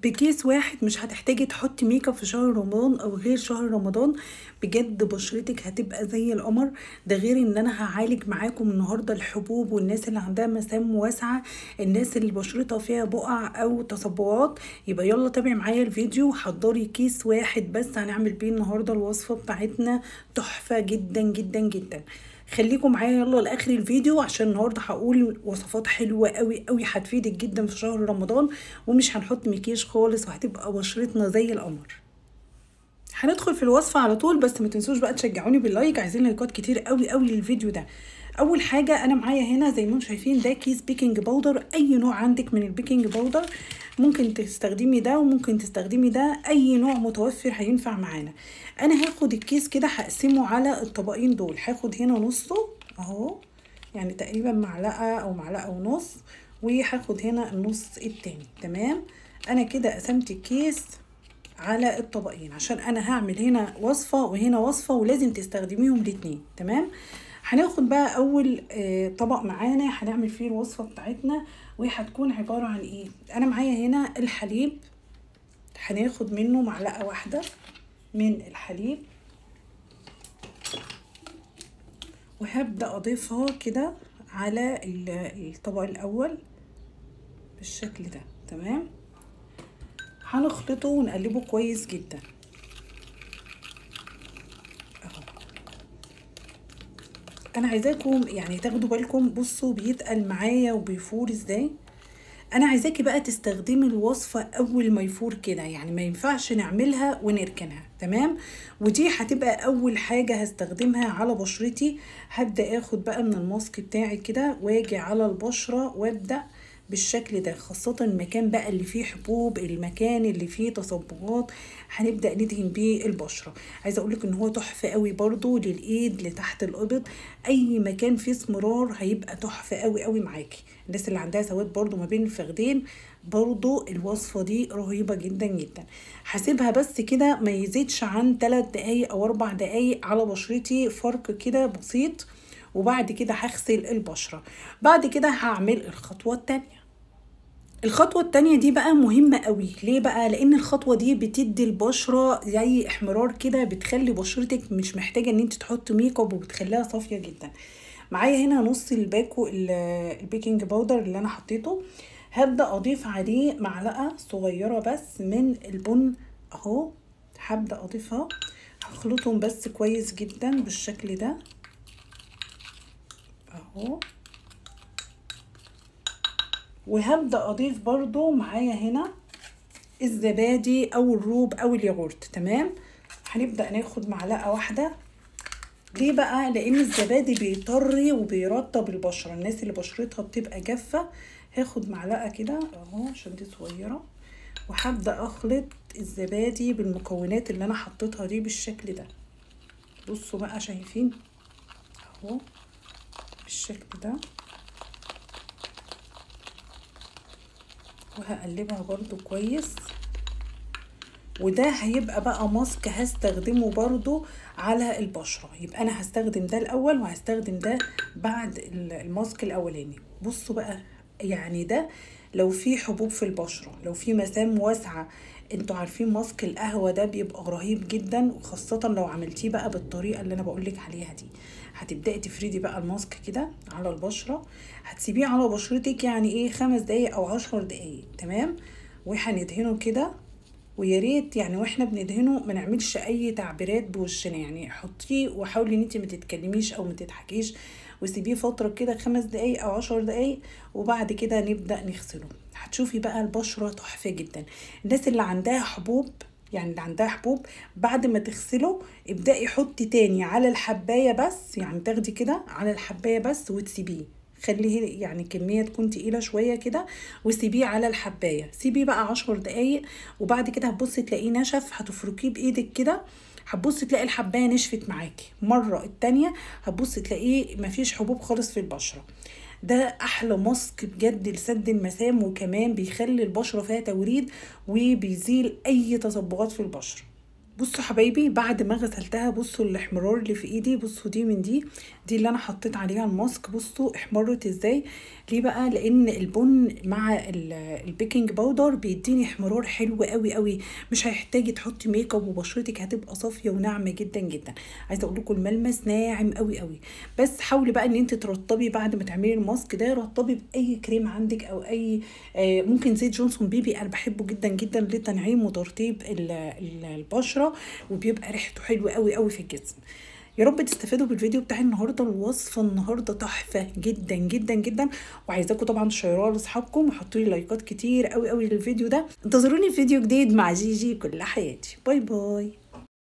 بكيس واحد مش هتحتاجي تحطي ميك اب في شهر رمضان او غير شهر رمضان بجد بشرتك هتبقى زي القمر ده غير ان انا هعالج معاكم النهارده الحبوب والناس اللي عندها مسام واسعه الناس اللي بشرتها فيها بقع او تصبغات يبقى يلا تابعي معايا الفيديو حضري كيس واحد بس هنعمل بيه النهارده الوصفه بتاعتنا تحفه جدا جدا جدا خليكم معايا يلا لاخر الفيديو عشان النهارده هقول وصفات حلوه قوي قوي هتفيدك جدا في شهر رمضان ومش هنحط مكياج خالص وهتبقى بشرتنا زي القمر هندخل في الوصفه على طول بس ما تنسوش بقى تشجعوني باللايك عايزين لايكات كتير قوي قوي للفيديو ده اول حاجه انا معايا هنا زي ما انتم شايفين ده كيس بيكنج باودر اي نوع عندك من البيكنج باودر ممكن تستخدمي ده وممكن تستخدمي ده اي نوع متوفر هينفع معانا انا هاخد الكيس كده هقسمه على الطبقين دول هاخد هنا نصه اهو يعني تقريبا معلقه او معلقه ونص وهاخد هنا النص التاني تمام انا كده قسمت الكيس على الطبقين عشان انا هعمل هنا وصفه وهنا وصفه ولازم تستخدميهم الاتنين تمام هناخد بقى اول طبق معانا هنعمل فيه الوصفه بتاعتنا وهتكون عباره عن ايه انا معايا هنا الحليب هناخد منه معلقه واحده من الحليب وهبدا اضيفها كده على الطبق الاول بالشكل ده تمام هنخلطه ونقلبه كويس جدا اهو انا عايزاكم يعني تاخدوا بالكم بصوا بيتقل معايا وبيفور ازاي انا عايزاكي بقى تستخدمي الوصفه اول ما يفور كده يعني ما ينفعش نعملها ونركنها تمام ودي هتبقى اول حاجه هستخدمها على بشرتي هبدا اخد بقى من الماسك بتاعي كده واجي على البشره وابدا بالشكل ده خاصة المكان بقى اللي فيه حبوب المكان اللي فيه تصبغات هنبدأ ندهن بيه البشرة عايزة اقولك ان هو تحفة قوي برضو للايد لتحت الابط اي مكان فيه اسمرار هيبقى تحفة قوي قوي معاكي الناس اللي عندها سواد برضو ما بين الفخدين برضو الوصفة دي رهيبة جدا جدا هسيبها بس كده ما يزيدش عن 3 دقايق او 4 دقايق على بشرتي فرق كده بسيط وبعد كده هغسل البشرة بعد كده هعمل الخطوة التانية الخطوة التانية دي بقى مهمة قوي ليه بقى لان الخطوة دي بتدي البشرة زي احمرار كده بتخلي بشرتك مش محتاجة ان انت تحطي ميك اب وبتخليها صافية جدا معايا هنا نص الباكو البيكنج باودر اللي انا حطيته هبدأ اضيف عليه معلقة صغيرة بس من البن اهو هبدأ اضيفها هخلطهم بس كويس جدا بالشكل ده اهو وهبدا اضيف برضو معايا هنا الزبادي او الروب او الياغورت تمام هنبدا ناخد معلقه واحده ليه بقى لان الزبادي بيطري وبيرطب البشره الناس اللي بشرتها بتبقى جافه هاخد معلقه كده اهو عشان دي صغيره وهبدا اخلط الزبادي بالمكونات اللي انا حطيتها دي بالشكل ده بصوا بقى شايفين اهو بالشكل ده وهقلبها برضو كويس وده هيبقى بقى ماسك هستخدمه برضو على البشرة يبقى انا هستخدم ده الاول وهستخدم ده بعد الماسك الاولاني بصوا بقى يعني ده لو في حبوب في البشرة لو في مسام واسعة انتوا عارفين ماسك القهوة ده بيبقى رهيب جدا وخاصة لو عملتيه بقى بالطريقة اللي انا بقولك عليها دي هتبدأي تفردي بقى الماسك كده على البشرة هتسيبيه على بشرتك يعني ايه خمس دقايق او عشر دقايق تمام وهندهنه كده ويا ريت يعني واحنا بندهنه ما نعملش اي تعبيرات بوشنا يعني حطيه وحاولي ان انت ما تتكلميش او ما تضحكيش وسيبيه فتره كده خمس دقايق او عشر دقايق وبعد كده نبدا نغسله هتشوفي بقى البشره تحفه جدا الناس اللي عندها حبوب يعني اللي عندها حبوب بعد ما تغسله ابدأي حطي تاني على الحباية بس يعني تاخدي كده على الحباية بس وتسيبيه خليه يعني كمية تكون تقيلة شوية كده وسيبيه على الحباية سيبيه بقى عشر دقايق وبعد كده هتبصي تلاقيه نشف هتفركيه بايدك كده هتبصي تلاقي الحبايه نشفت معاكي مره التانية هتبصي تلاقيه مفيش حبوب خالص في البشره ده احلى ماسك بجد لسد المسام وكمان بيخلي البشره فيها توريد وبيزيل اي تصبغات في البشره بصوا حبايبي بعد ما غسلتها بصوا الاحمرار اللي في ايدي بصوا دي من دي دي اللي انا حطيت عليها الماسك بصوا احمرت ازاي ليه بقى لان البن مع ال- البيكنج باودر بيديني احمرار حلو قوي قوي مش هيحتاجي تحطي ميك اب وبشرتك هتبقى صافيه وناعمه جدا جدا عايزه اقول لكم الملمس ناعم قوي قوي بس حاولي بقى ان انت ترطبي بعد ما تعملي الماسك ده رطبي باي كريم عندك او اي آه، ممكن زيت جونسون بيبي انا بحبه جدا جدا لتنعيم وترطيب ال- ال- البشره وبيبقى ريحته حلوه قوي قوي في الجسم يا رب تستفادوا بالفيديو بتاع النهارده الوصفه النهارده تحفه جدا جدا جدا وعايزاكم طبعا تشيروها لاصحابكم وحطوا لي لايكات كتير قوي قوي للفيديو ده انتظروني في فيديو جديد مع جيجي كل حياتي باي باي